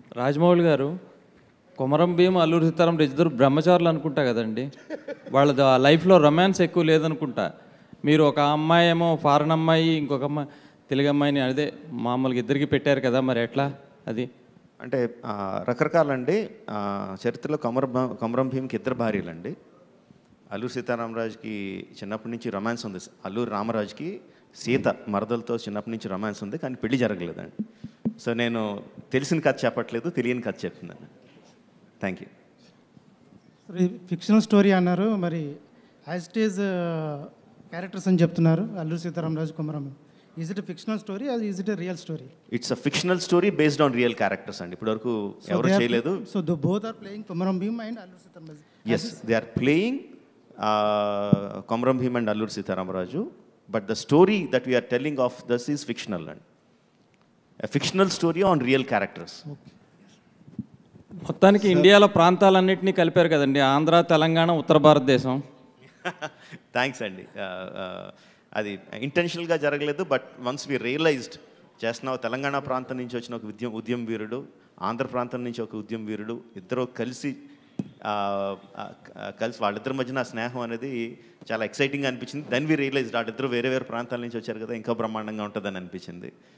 రాజమౌళి గారు కొమరం భీం అల్లూరి సీతారాం ఇద్దరు బ్రహ్మచారులు అనుకుంటా కదండి వాళ్ళ లైఫ్లో రొమాన్స్ ఎక్కువ లేదనుకుంటా మీరు ఒక అమ్మాయి ఏమో ఫారెన్ అమ్మాయి ఇంకొక అమ్మాయి తెలుగు అమ్మాయిని అదే మామూలుగా ఇద్దరికి పెట్టారు కదా మరి ఎట్లా అది అంటే ఆ, రకరకాలండి ఆ, చరిత్రలో కమరం కమరం భీమ్కి ఇద్దరు భార్యలండి అల్లూరు సీతారామరాజుకి చిన్నప్పటి నుంచి రొమాన్స్ ఉంది అల్లూరు రామరాజుకి సీత మరదలతో చిన్నప్పటి నుంచి రొమాన్స్ ఉంది కానీ పెళ్లి జరగలేదండి సో నేను తెలిసిన కథ చెప్పట్లేదు తెలియని కథ చెప్తున్నాను థ్యాంక్ యూ ఫిక్షనల్ స్టోరీ అన్నారు మరి యాజ్ ఇట్ ఈజ్ క్యారెక్టర్స్ అని చెప్తున్నారు Alluri Sitaramaraju Kumaram is it fictional story అది is it real story it's a fictional story based on real characters అండి ఇప్పటివరకు ఎవరు చేయలేదు so the both are playing Kumaram Bheem and Alluri Sitaramaraju yes they are playing Komaram Bheem and Alluri Sitaramaraju but the story that we are telling of this is fictional and fictional story on real characters మొత్తానికి ఇండియాలో ప్రాంతాలన్నింటినీ కలిపారు కదండి ఆంధ్ర తెలంగాణ ఉత్తర భారతదేశం thanks అండి Uh, uh, అది ఇంటెన్షనల్గా జరగలేదు బట్ వన్స్ వి రియలైజ్డ్ చేస్తున్నావు తెలంగాణ ప్రాంతం నుంచి వచ్చిన ఒక ఉద్యమ ఉద్యమ వీరుడు ఆంధ్ర ప్రాంతం నుంచి ఒక ఉద్యమ వీరుడు ఇద్దరు కలిసి ఆ, ఆ, కలిసి వాళ్ళిద్దరి మధ్యన ఆ స్నేహం అనేది చాలా ఎక్సైటింగ్ అనిపించింది దెన్ వి రియలైజ్ వాళ్ళిద్దరు వేరే వేరే ప్రాంతాల నుంచి వచ్చారు కదా ఇంకా బ్రహ్మాండంగా ఉంటుందని అనిపించింది